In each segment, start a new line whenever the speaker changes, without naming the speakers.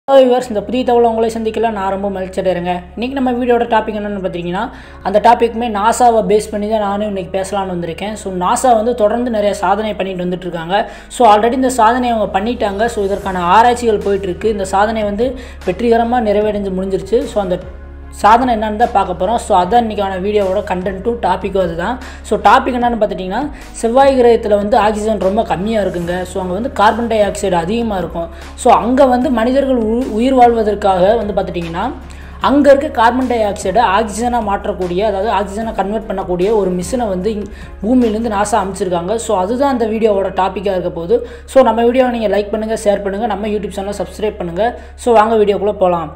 viewers இந்த புதிய தகவல் உங்களை சந்திக்கலாம் நான் ரொம்ப மகிழ்ச்சி அடைகிறேங்க இன்றைக்கி நம்ம வீடியோட டாபிக் என்னென்னு பார்த்தீங்கன்னா அந்த டாபிக்குமே நாசாவை பேஸ் பண்ணி தான் நானும் இன்றைக்கி பேசலாம்னு வந்திருக்கேன் ஸோ நாசா வந்து தொடர்ந்து நிறைய சாதனை பண்ணிட்டு வந்துட்டு இருக்காங்க ஸோ ஆல்ரெடி இந்த சாதனையை அவங்க பண்ணிட்டாங்க ஸோ இதற்கான ஆராய்ச்சிகள் போயிட்டுருக்கு இந்த சாதனை வந்து வெற்றிகரமாக நிறைவடைஞ்சு முடிஞ்சிருச்சு ஸோ அந்த சாதனை என்னன்னு தான் பார்க்க போகிறோம் ஸோ அதான் இன்றைக்கான வீடியோவோட கண்டென்ட்டும் டாப்பிக்கும் அதுதான் ஸோ டாபிக் என்னென்னு பார்த்துட்டிங்கன்னா செவ்வாய் கிரகத்தில் வந்து ஆக்சிஜன் ரொம்ப கம்மியாக இருக்குங்க ஸோ அங்கே வந்து கார்பன் டை ஆக்சைடு அதிகமாக இருக்கும் ஸோ அங்கே வந்து மனிதர்கள் உ- உயிர் வாழ்வதற்காக வந்து பார்த்துட்டிங்கன்னா அங்கே இருக்க கார்பன் டை ஆக்சைடை ஆக்சிஜனாக மாற்றக்கூடிய அதாவது ஆக்சிஜனை கன்வெர்ட் பண்ணக்கூடிய ஒரு மிஷினை வந்து இங்க- பூமியிலேருந்து நாசா அமைச்சிருக்காங்க ஸோ அதுதான் அந்த வீடியோவோட டாப்பிக்காக இருக்க போகுது ஸோ நம்ம வீடியோவை நீங்கள் லைக் பண்ணுங்கள் ஷேர் பண்ணுங்கள் நம்ம யூடியூப் சேனலை சப்ஸ்கிரைப் பண்ணுங்கள் ஸோ வாங்க வீடியோக்குள்ளே போகலாம்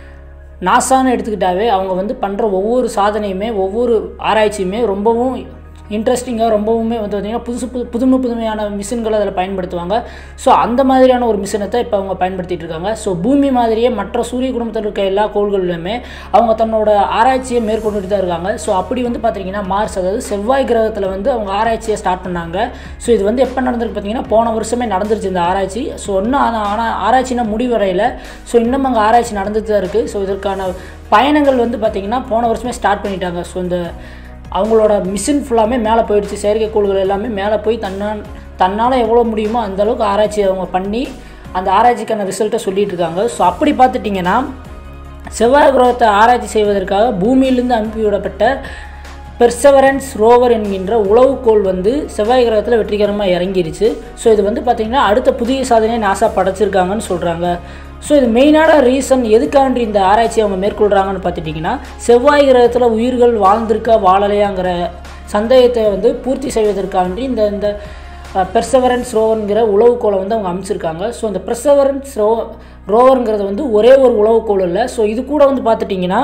நாசான்னு எடுத்துக்கிட்டாவே அவங்க வந்து பண்ணுற ஒவ்வொரு சாதனையுமே ஒவ்வொரு ஆராய்ச்சியுமே ரொம்பவும் இன்ட்ரெஸ்டிங்காக ரொம்பவுமே வந்து பார்த்திங்கன்னா புதுசு புது புதுமை புதுமையான மிஷின்களை அதில் பயன்படுத்துவாங்க ஸோ அந்த மாதிரியான ஒரு மிஷினை தான் இப்போ அவங்க பயன்படுத்திட்டு இருக்காங்க ஸோ பூமி மாதிரியே மற்ற சூரிய குடும்பத்தில் இருக்க எல்லா கோள்களிலுமே அவங்க தன்னோட ஆராய்ச்சியை மேற்கொண்டுட்டு தான் இருக்காங்க ஸோ அப்படி வந்து பார்த்தீங்கன்னா மார்ஸ் அதாவது செவ்வாய் கிரகத்தில் வந்து அவங்க ஆராய்ச்சியை ஸ்டார்ட் பண்ணாங்க ஸோ இது வந்து எப்போ நடந்திருக்கு பார்த்தீங்கன்னா போன வருஷமே நடந்துருச்சு இந்த ஆராய்ச்சி ஸோ இன்னும் ஆனால் ஆனால் ஆராய்ச்சினா முடிவடையில் ஸோ இன்னும் அங்கே ஆராய்ச்சி நடந்துட்டு தான் இருக்குது ஸோ இதற்கான பயணங்கள் வந்து பார்த்திங்கன்னா போன வருஷமே ஸ்டார்ட் பண்ணிட்டாங்க ஸோ இந்த அவங்களோட மிஷின் ஃபுல்லாமே மேலே போயிடுச்சு செயற்கைக்கோள்கள் எல்லாமே மேலே போய் தன்னால் தன்னால் எவ்வளோ முடியுமோ அந்த அளவுக்கு ஆராய்ச்சி அவங்க பண்ணி அந்த ஆராய்ச்சிக்கான ரிசல்ட்டை சொல்லிட்டு இருக்காங்க ஸோ அப்படி பார்த்துட்டிங்கன்னா செவ்வாய் கிரகத்தை ஆராய்ச்சி செய்வதற்காக பூமியிலிருந்து அனுப்பிவிடப்பட்ட பெர்சவரன்ஸ் ரோவர் என்கின்ற உளவுக்கோள் வந்து செவ்வாய் கிரகத்தில் வெற்றிகரமாக இறங்கிருச்சு ஸோ இது வந்து பார்த்திங்கன்னா அடுத்த புதிய சாதனையை நாசா படைச்சிருக்காங்கன்னு சொல்கிறாங்க ஸோ இது மெயினான ரீசன் எதுக்காண்டி இந்த ஆராய்ச்சி அவங்க மேற்கொள்கிறாங்கன்னு பார்த்துட்டிங்கன்னா செவ்வாய் கிரகத்தில் உயிர்கள் வாழ்ந்திருக்கா வாழலையாங்கிற சந்தேகத்தை வந்து பூர்த்தி செய்வதற்காண்டி இந்த இந்த பெர்சவரன்ஸ் ரோவருங்கிற உளவுக்கோளை வந்து அவங்க அமைச்சிருக்காங்க ஸோ இந்த பெர்சவரன்ஸ் ரோ ரோவருங்கிறது வந்து ஒரே ஒரு உளவுக்கோள் இல்லை ஸோ இது கூட வந்து பார்த்துட்டிங்கன்னா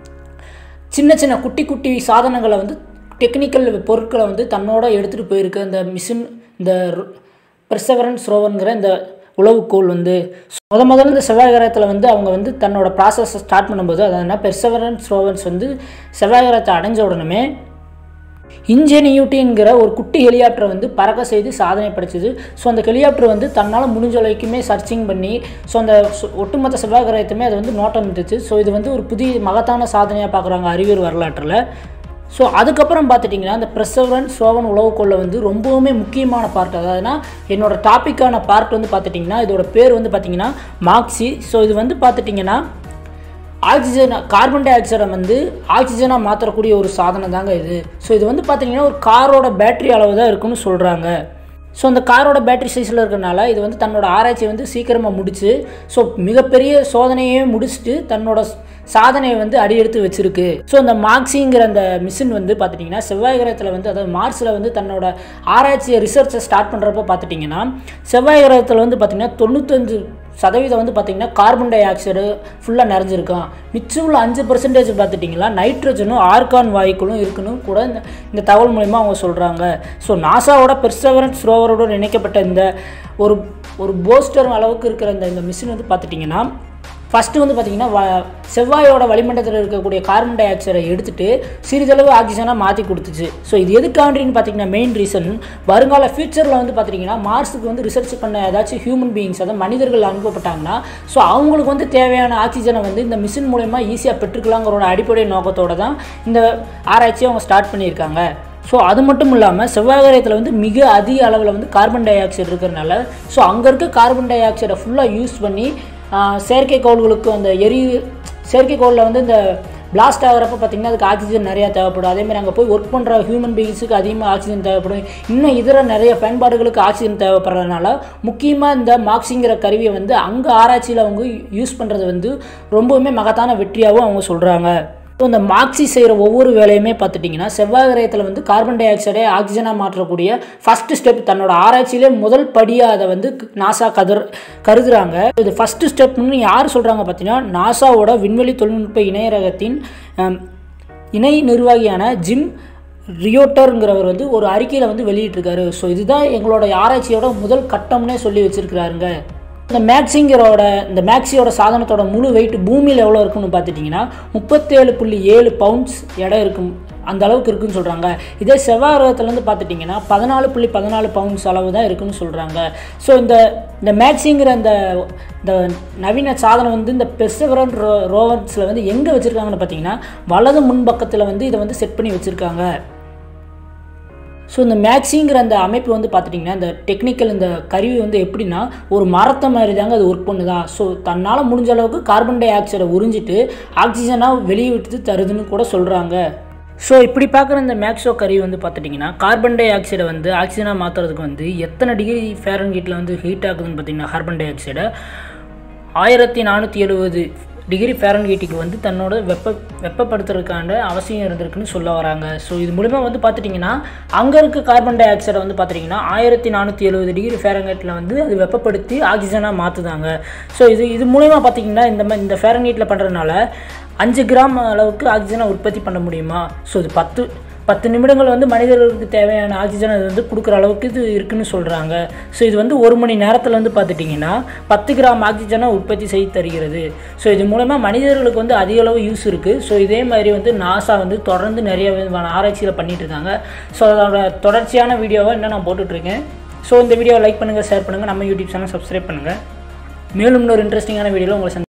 சின்ன சின்ன குட்டி குட்டி சாதனங்களை வந்து டெக்னிக்கல் பொருட்களை வந்து தன்னோட எடுத்துகிட்டு போயிருக்கு இந்த மிஷின் இந்த பெர்சவரன்ஸ் ரோவருங்கிற இந்த உளவுக்கோள் வந்து முத முதல்ல இந்த செவ்வாய் கிரகத்தில் வந்து அவங்க வந்து தன்னோட ப்ராசஸை ஸ்டார்ட் பண்ணும்போது அதாவது பெர்சவரன்ஸ் ரோவர்ஸ் வந்து செவ்வாய் கிரகத்தை அடைஞ்ச உடனே இன்ஜெனியூட்டிங்கிற ஒரு குட்டி ஹெலிகாப்டரை வந்து பறக்க செய்து சாதனை படைச்சது ஸோ அந்த ஹெலிகாப்டர் வந்து தன்னால் முடிஞ்ச வரைக்குமே சர்ச்சிங் பண்ணி ஸோ அந்த சு- ஒட்டுமொத்த செவ்வாய் கிரகத்தையுமே அது வந்து நோட்டம் விட்டுச்சு ஸோ இது வந்து ஒரு புதிய மகத்தான சாதனையாக பார்க்குறாங்க அறிவியல் வரலாற்றில் ஸோ அதுக்கப்புறம் பார்த்துட்டிங்கன்னா இந்த பிரசவரன் சோவன் உளவுக்கொள்ள வந்து ரொம்பவுமே முக்கியமான பார்ட் அதாவதுனா என்னோட டாப்பிக்கான பார்ட் வந்து பார்த்துட்டிங்கன்னா இதோட பேர் வந்து பார்த்திங்கன்னா மார்க்சி ஸோ இது வந்து பார்த்துட்டிங்கன்னா ஆக்சிஜன் கார்பன் டை ஆக்சைடை வந்து ஆக்சிஜனாக மாற்றக்கூடிய ஒரு சாதனம் தாங்க இது ஸோ இது வந்து பார்த்தீங்கன்னா ஒரு காரோட பேட்டரி அளவு தான் இருக்குன்னு சொல்கிறாங்க ஸோ அந்த காரோட பேட்டரி சைஸில் இருக்கிறனால இது வந்து தன்னோட ஆராய்ச்சியை வந்து சீக்கிரமாக முடிச்சு ஸோ மிகப்பெரிய சோதனையே முடிச்சுட்டு தன்னோட சாதனையை வந்து அடியெடுத்து வச்சிருக்கு ஸோ அந்த மார்க்ஸிங்கிற அந்த மிஷின் வந்து பார்த்துட்டிங்கன்னா செவ்வாய் கிரகத்தில் வந்து அதாவது மார்ஸில் வந்து தன்னோட ஆராய்ச்சியை ரிசர்ச்சை ஸ்டார்ட் பண்ணுறப்ப பார்த்துட்டிங்கன்னா செவ்வாய் கிரகத்தில் வந்து பார்த்திங்கன்னா தொண்ணூத்தஞ்சு சதவீதம் வந்து பார்த்திங்கன்னா கார்பன் டை ஆக்சைடு ஃபுல்லாக நிறைஞ்சிருக்கும் மிச்சம் உள்ள அஞ்சு பர்சன்டேஜ் பார்த்துட்டிங்களா நைட்ரஜனும் ஆர்கான் வாயுக்களும் இருக்குன்னு கூட இந்த இந்த தகவல் மூலிமா அவங்க சொல்கிறாங்க ஸோ நாசாவோட பெர்சவரன்ஸ் ரோவரோட இணைக்கப்பட்ட இந்த ஒரு ஒரு போஸ்டர் அளவுக்கு இருக்கிற இந்த இந்த மிஷின் வந்து பார்த்துட்டிங்கன்னா ஃபஸ்ட்டு வந்து பார்த்திங்கன்னா வ- செவ்வாயோட வளிமண்டலத்தில் இருக்கக்கூடிய கார்பன் டை ஆக்சைடை எடுத்துட்டு சிறிதளவு ஆக்சிஜனாக மாற்றி கொடுத்துச்சு ஸோ இது எதுக்காண்டின்னு பார்த்தீங்கன்னா மெயின் ரீசன் வருங்கால ஃபியூச்சரில் வந்து பார்த்தீங்கன்னா மார்ஸுக்கு வந்து ரிசர்ச் பண்ண ஏதாச்சும் ஹியூமன் பீயிங்ஸ் அதாவது மனிதர்கள் அனுப்பப்பட்டாங்கன்னா ஸோ அவங்களுக்கு வந்து தேவையான ஆக்சிஜனை வந்து இந்த மிஷின் மூலயமா ஈஸியாக பெற்றுக்கலாங்கிறோட அடிப்படை நோக்கத்தோட தான் இந்த ஆராய்ச்சியை அவங்க ஸ்டார்ட் பண்ணியிருக்காங்க ஸோ அது மட்டும் இல்லாமல் செவ்வாய் கிரகத்தில் வந்து மிக அதிக அளவில் வந்து கார்பன் டை ஆக்சைடு இருக்கிறனால ஸோ அங்கே இருக்க கார்பன் டை ஆக்சைடை ஃபுல்லாக யூஸ் பண்ணி ஆஹ், செயற்கைக்கோள்களுக்கு அந்த எரி செயற்கைக்கோளில் வந்து இந்த பிளாஸ்ட் ஆகிறப்ப பார்த்திங்கன்னா அதுக்கு ஆக்சிஜன் நிறையா தேவைப்படும் அதேமாதிரி அங்கே போய் ஒர்க் பண்ணுற ஹியூமன் பீயிங்ஸுக்கு அதிகமாக ஆக்சிஜன் தேவைப்படும் இன்னும் இதர நிறைய பயன்பாடுகளுக்கு ஆக்சிஜன் தேவைப்படுறதுனால முக்கியமாக இந்த மார்க்ஸிங்கிற கருவியை வந்து அங்கே ஆராய்ச்சியில் அவங்க யூஸ் பண்ணுறது வந்து ரொம்பவுமே மகத்தான வெற்றியாகவும் அவங்க சொல்கிறாங்க ஸோ இந்த மார்க்ஸி செய்கிற ஒவ்வொரு வேலையுமே பார்த்துட்டிங்கன்னா செவ்வாய் கிரகத்தில் வந்து கார்பன் டை ஆக்சைடை ஆக்சிஜனாக மாற்றக்கூடிய ஃபஸ்ட்டு ஸ்டெப் தன்னோட ஆராய்ச்சியிலே முதல் படியாக அதை வந்து நாசா கதர் கருதுறாங்க இது ஃபஸ்ட்டு ஸ்டெப்னு யார் சொல்கிறாங்க பார்த்தீங்கன்னா நாசாவோட விண்வெளி தொழில்நுட்ப இணையரகத்தின் அம், இணை நிர்வாகியான ஜிம் ரியோட்டருங்கிறவர் வந்து ஒரு அறிக்கையில் வந்து வெளியிட்டிருக்காரு ஸோ இதுதான் எங்களோட ஆராய்ச்சியோட முதல் கட்டம்னே சொல்லி வச்சிருக்கிறாருங்க இந்த மேக்ஸிங்கரோட இந்த மேக்ஸியோட சாதனத்தோட முழு வெயிட் பூமியில் எவ்வளோ இருக்குன்னு பார்த்துட்டிங்கன்னா முப்பத்தேழு புள்ளி ஏழு பவுண்ட்ஸ் எடை இருக்கும் அந்த அளவுக்கு இருக்குன்னு சொல்கிறாங்க இதே செவ்வாய் கிரகத்துலேருந்து பார்த்துட்டிங்கன்னா பதினாலு புள்ளி பதினாலு பவுண்ட்ஸ் அளவு தான் இருக்குன்னு சொல்கிறாங்க ஸோ இந்த இந்த மேக்ஸிங்கிற இந்த இந்த நவீன சாதனம் வந்து இந்த பெர்சவரன் ரோ ரோவர்ஸில் வந்து எங்கே வச்சுருக்காங்கன்னு பார்த்தீங்கன்னா வலது முன்பக்கத்தில் வந்து இதை வந்து செட் பண்ணி வச்சுருக்காங்க ஸோ இந்த மேக்ஸிங்கிற அந்த அமைப்பு வந்து பார்த்துட்டிங்கன்னா இந்த டெக்னிக்கல் இந்த கருவி வந்து எப்படின்னா ஒரு மரத்தை மாதிரி தாங்க அது ஒர்க் பண்ணுதா ஸோ தன்னால் முடிஞ்ச அளவுக்கு கார்பன் டை ஆக்சைடை உறிஞ்சிட்டு ஆக்சிஜனாக வெளியே விட்டு தருதுன்னு கூட சொல்கிறாங்க ஸோ இப்படி பார்க்குற இந்த மேக்ஸோ கருவி வந்து பார்த்துட்டிங்கன்னா கார்பன் டை ஆக்சைடை வந்து ஆக்சிஜனாக மாற்றுறதுக்கு வந்து எத்தனை டிகிரி ஃபேரன் ஹீட்டில் வந்து ஹீட் ஆகுதுன்னு பார்த்தீங்கன்னா கார்பன் டை ஆக்சைடை ஆயிரத்தி நானூற்றி எழுபது டிகிரி ஃபேரன்ஹீட்டுக்கு வந்து தன்னோட வெப்ப வெப்பப்படுத்துறதுக்கான அவசியம் இருந்திருக்குன்னு சொல்ல வராங்க ஸோ இது மூலிமா வந்து பார்த்துட்டிங்கன்னா அங்கே இருக்க கார்பன் டை ஆக்சைடை வந்து பார்த்துட்டிங்கன்னா ஆயிரத்தி நானூற்றி எழுபது டிகிரி ஃபேரன்ஹீட்டில் வந்து அது வெப்பப்படுத்தி ஆக்சிஜனாக மாற்றுதாங்க ஸோ இது இது மூலிமா பார்த்திங்கன்னா இந்த மாதிரி இந்த ஃபேரன்ஹீட்டில் பண்ணுறதுனால அஞ்சு கிராம் அளவுக்கு ஆக்சிஜனை உற்பத்தி பண்ண முடியுமா ஸோ இது பத்து பத்து நிமிடங்கள் வந்து மனிதர்களுக்கு தேவையான ஆக்சிஜன் அது வந்து கொடுக்குற அளவுக்கு இது இருக்குன்னு சொல்கிறாங்க ஸோ இது வந்து ஒரு மணி நேரத்தில் வந்து பார்த்துட்டிங்கன்னா பத்து கிராம் ஆக்சிஜனை உற்பத்தி செய்து தருகிறது ஸோ இது மூலமாக மனிதர்களுக்கு வந்து அதிக அளவு யூஸ் இருக்குது ஸோ இதே மாதிரி வந்து நாசா வந்து தொடர்ந்து நிறைய விதமான ஆராய்ச்சியில் பண்ணிகிட்டு இருக்காங்க ஸோ அதோட தொடர்ச்சியான வீடியோவை இன்னும் நான் போட்டுட்ருக்கேன் ஸோ இந்த வீடியோவை லைக் பண்ணுங்கள் ஷேர் பண்ணுங்கள் நம்ம யூடியூப் சேனல் சப்ஸ்கிரைப் பண்ணுங்கள் மேலும் இன்னொரு இன்ட்ரெஸ்டிங்கான வீடியோவில் உங்களை சந்தி-